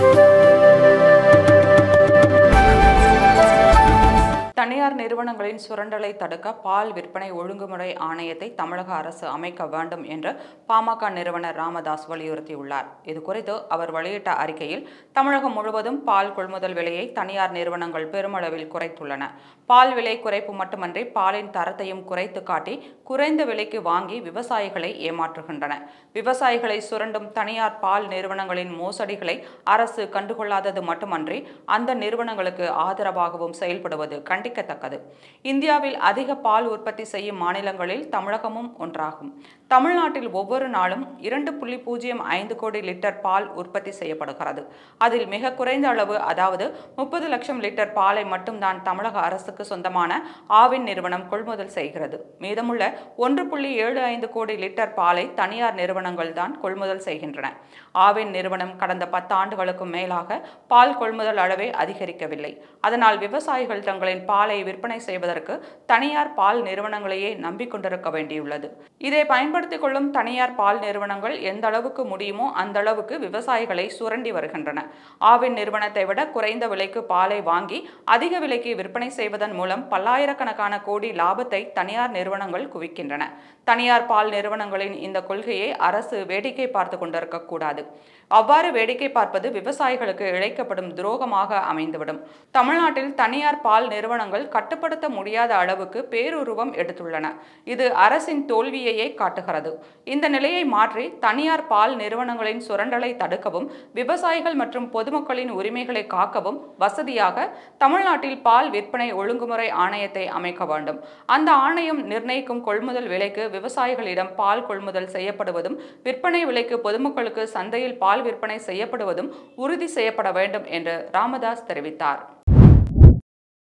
தனியார் நிறுவனங்களின் சுரண்டலை தடுக்க பால் விற்பனை ஒழுங்குமுறை ஆணையத்தை தமிழக அரசு அமைக்க வேண்டும் என்று பாமக நிறுவனர் ராமதாஸ் வலியுறுத்தியுள்ளார் இதுகுறித்து அவர் வெளியிட்ட அறிக்கையில் தமிழகம் முழுவதும் பால் கொள்முதல் விலையை தனியார் நிறுவனங்கள் பெருமளவில் குறைத்துள்ளன பால் விலை குறைப்பு மட்டுமன்றி பாலின் தரத்தையும் குறைத்து காட்டி குறைந்த விலைக்கு வாங்கி விவசாயிகளை ஏமாற்றுகின்றன விவசாயிகளை சுரண்டும் தனியார் பால் நிறுவனங்களின் மோசடிகளை அரசு கண்டுகொள்ளாதது மட்டுமன்றி அந்த நிறுவனங்களுக்கு ஆதரவாகவும் செயல்படுவது கண்டிக்கத்தக்கது இந்தியாவில் அதிக பால் உற்பத்தி செய்யும் மாநிலங்களில் தமிழகமும் ஒன்றாகும் தமிழ்நாட்டில் ஒவ்வொரு நாளும் இரண்டு புள்ளி பூஜ்ஜியம் ஐந்து கோடி லிட்டர் பால் உற்பத்தி செய்யப்படுகிறது அதில் மிக குறைந்த அளவு அதாவது முப்பது லட்சம் லிட்டர் பாலை மட்டும்தான் தமிழக அரசுக்கு சொந்தமான ஆவின் நிறுவனம் கொள்முதல் செய்கிறது மீதமுள்ள ஒன்று புள்ளி ஏழு ஐந்து கோடி லிட்டர் பாலை தனியார் நிறுவனங்கள் தான் கொள்முதல் செய்கின்றன ஆவின் நிறுவனம் கடந்த பத்து ஆண்டுகளுக்கும் மேலாக பால் கொள்முதல் அளவை அதிகரிக்கவில்லை அதனால் விவசாயிகள் தங்களின் பாலை விற்பனை செய்வதற்கு தனியார் பால் நிறுவனங்களையே நம்பிக்கொண்டிருக்க வேண்டியுள்ளது இதை பயன்படுத்திக் கொள்ளும் தனியார் பால் நிறுவனங்கள் எந்த அளவுக்கு முடியுமோ அந்த அளவுக்கு விவசாயிகளை சுரண்டி வருகின்றன ஆவின் நிறுவனத்தை விட குறைந்த விலைக்கு பாலை வாங்கி அதிக விலைக்கு விற்பனை செய்வதன் மூலம் பல்லாயிரக்கணக்கான கோடி லாபத்தை தனியார் நிறுவனங்கள் குவிக்கின்றன தனியார் பால் நிறுவனங்களின் இந்த கொள்கையை அரசு வேடிக்கை பார்த்து கொண்டிருக்க கூடாது அவ்வாறு வேடிக்கை பார்ப்பது விவசாயிகளுக்கு இழைக்கப்படும் துரோகமாக அமைந்துவிடும் தமிழ்நாட்டில் தனியார் பால் நிறுவனங்கள் கட்டுப்படுத்த முடியாத அளவுக்கு பேருருவம் எடுத்துள்ளன இது அரசின் தோல்வியையே காட்டுகிறது இந்த நிலையை மாற்றி தனியார் பால் நிறுவனங்களின் சுரண்டலை தடுக்கவும் விவசாயிகள் மற்றும் பொதுமக்களின் உரிமைகளை காக்கவும் வசதியாக தமிழ்நாட்டில் பால் விற்பனை ஒழுங்குமுறை ஆணையத்தை அமைக்க வேண்டும் அந்த ஆணையம் நிர்ணயிக்கும் கொள்முதல் விலைக்கு விவசாயிகளிடம் பால் கொள்முதல் செய்யப்படுவதும் விற்பனை விலைக்கு பொதுமக்களுக்கு சந்தையில் பால் விற்பனை செய்யப்படுவதும் உறுதி செய்யப்பட வேண்டும் என்று ராமதாஸ் தெரிவித்தார்